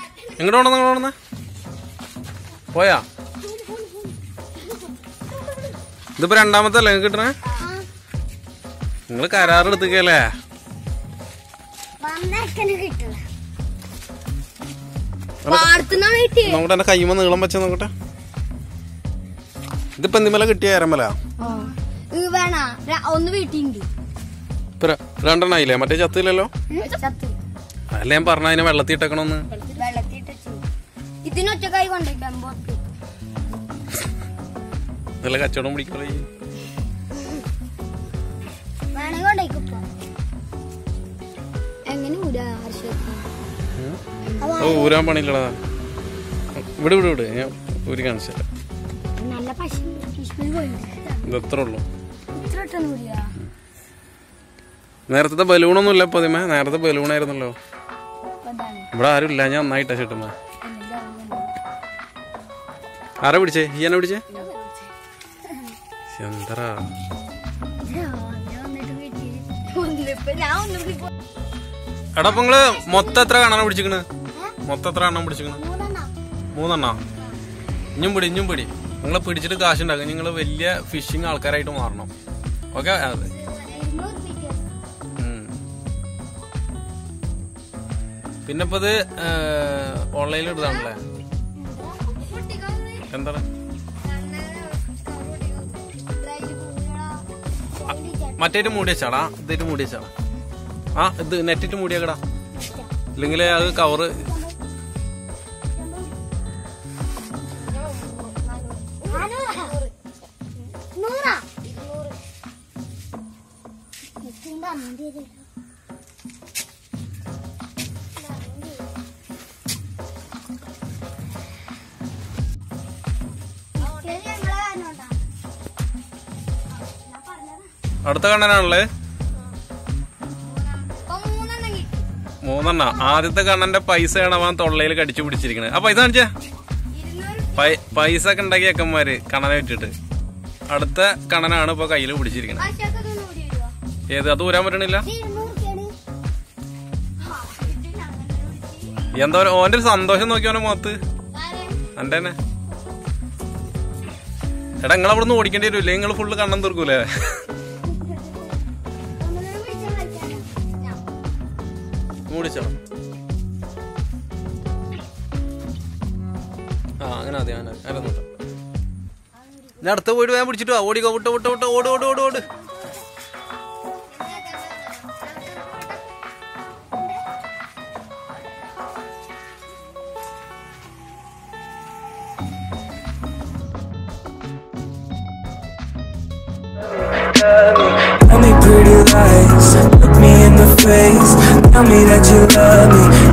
എങ്ങോട്ട് കൊണ്ടുവന്ന എങ്ങോട്ട് കൊണ്ടുവന്ന പോയാ ഇതിപ്പോ രണ്ടാമത്തെ അല്ലേ നിങ്ങൾക്ക് കിട്ടണേ നിങ്ങൾ കരാറെടുത്തേക്കല്ലേ വന്നേക്കന് കിട്ടില്ല പാടത്തുനിന്നാണ് കിട്ടിയത് നോക്കട്ടെ എന്റെ കൈമ നീളം വെച്ച നോക്കട്ടെ ഇതിപ്പോ എന്തിമല കിട്ടിയ അരമല ഇത് വേണ ഒന്ന് വീട്ടിണ്ട് ഇപ്പൊ ര- രണ്ടെണ്ണായില്ലേ മറ്റേ ചത്തില്ലല്ലോ ചത്ത് അല്ല ഞാൻ പറഞ്ഞ അതിനെ വെള്ളത്തിൽ ഇട്ടേക്കണോന്ന് വെള്ളത്തിട്ട് ഇതിനൊറ്റ കൈ കൊണ്ടേക്കാൻ പോത്ത് നല്ല കച്ചവടം പിടിക്കണോ ഈ? വേണേ കൊണ്ടേക്കിപ്പോ എങ്ങനെ ഊരാ ഹർഷത്തിന് ഓ ഊരാൻ പണിയില്ലടാ ഇവിടെ ഇവിടെ ഇവിടെ ഞാൻ ഊരി കാണിച്ചില്ല നല്ല പശു ഫിഷ്മിൽ പോയിട്ടുണ്ട് ഇത് എത്ര ഉള്ളു ഇത്ര ഇട്ടൊന്നും ഊരിയാ നേരത്തെ ബലൂണൊന്നും ഇല്ല ഇപ്പൊ അതിമേ നേരത്തെ ബലൂണായിരുന്നല്ലോ അപ്പൊ എന്താണ് ഇവിടെ ആരും ഇല്ല ഞാൻ നന്നായിട്ടാ ചേട്ടുമ്മ എല്ലാം ആരാ പിടിച്ചേ ഈ എന്നെ പിടിച്ചേ എന്തറാ ഞാൻ ഒന്നും കൂടി പോ- എടാ അപ്പൊ നിങ്ങള് മൊത്തം എത്ര കണ്ണാണ് പിടിച്ചിക്കണ് മൊത്തം എത്ര എണ്ണം പിടിച്ചിക്കണ് മൂന്നെണ്ണം. മൂന്നെണ്ണ ഇഞ്ഞും പിടി ഇഞ്ഞും പിടി നിങ്ങളെ പിടിച്ചിട്ട് കാശുണ്ടാക്കും നിങ്ങൾ വലിയ ഫിഷിങ് ആൾക്കാരായിട്ട് മാറണം ഓക്കെ അതെ ഇരുന്നൂറ് രൂപയ്ക്ക്. ഉം. പിന്നെ ഇപ്പൊ ഇത് ഓൺലൈനിൽ ഇടുതാണല്ലേ എന്താണ് മറ്റേറ്റ് മൂടി വെച്ചാടാ ഇതേറ്റ് മൂടി വെച്ചാടാ ആ ഇത് നെറ്റിട്ട് മൂടിയാക്കടാ ഇല്ലെങ്കിൽ അത് കവറ് നൂറാ ഇരുന്നൂറ് നിൽക്കുമ്പോ അമ്പത് രൂപ. ഇത് ഞങ്ങളെ കാരണം കൊണ്ടാ. ഞാൻ പറഞ്ഞതാ. അടുത്ത കണ്ണനാണല്ലേ ഇപ്പൊ മൂന്നെണ്ണം കിട്ടി. മൂന്നെണ്ണ ആദ്യത്തെ കണ്ണന്റെ പൈസയാണ് അവൻ തൊള്ളയിൽ കടിച്ചു പിടിച്ചിരിക്കണത് ആ പൈസ കാണിച്ചാ ഇരുന്നൂറ് പൈ- പൈസ ഒക്കെ ഉണ്ടാക്കിയ അക്കന്മാര് കണ്ണനെ വിട്ടിട്ട് അടുത്ത കണ്ണനാണ് ഇപ്പൊ കയ്യിൽ പിടിച്ചിരിക്കുന്നത് ആശയൊക്കെ ഇത് നൂറ് രൂപ. ഏത് അത് ഊരാൻ പറ്റണില്ല ഇത് ഇരുന്നൂറ് രൂപയാണ്. ആ, ഇത് ഞങ്ങളുടെ പിടിച്ച്. എന്താ പറയാ, ഓന്റെ ഒരു സന്തോഷം നോക്കിയോനെ മുഖത്ത് ആരെ? എന്റെ തന്നെ എടാ നിങ്ങൾ അവിടെ നിന്ന് ഓടിക്കേണ്ടി വരില്ലേ നിങ്ങൾ ഫുള്ള് കണ്ണം തീർക്കൂലേ ഒന്നിനോട് പിടിച്ചാൽ കളിക്കാനാ. ഞാൻ. മൂടിച്ചോ ആ അങ്ങനെ മതി അങ്ങനെ മതി. അങ്ങനെ നോക്കാം ഞാൻ അടുത്ത പോയിട്ട് വേഗം പിടിച്ചിട്ട് വാ ഓടിക്കോ വിട്ടോ വിട്ടോ വിട്ടോ ഓട് ഓട് ഓട് ഓട് Tell me pretty lies, look me in the face. Tell me that you love me,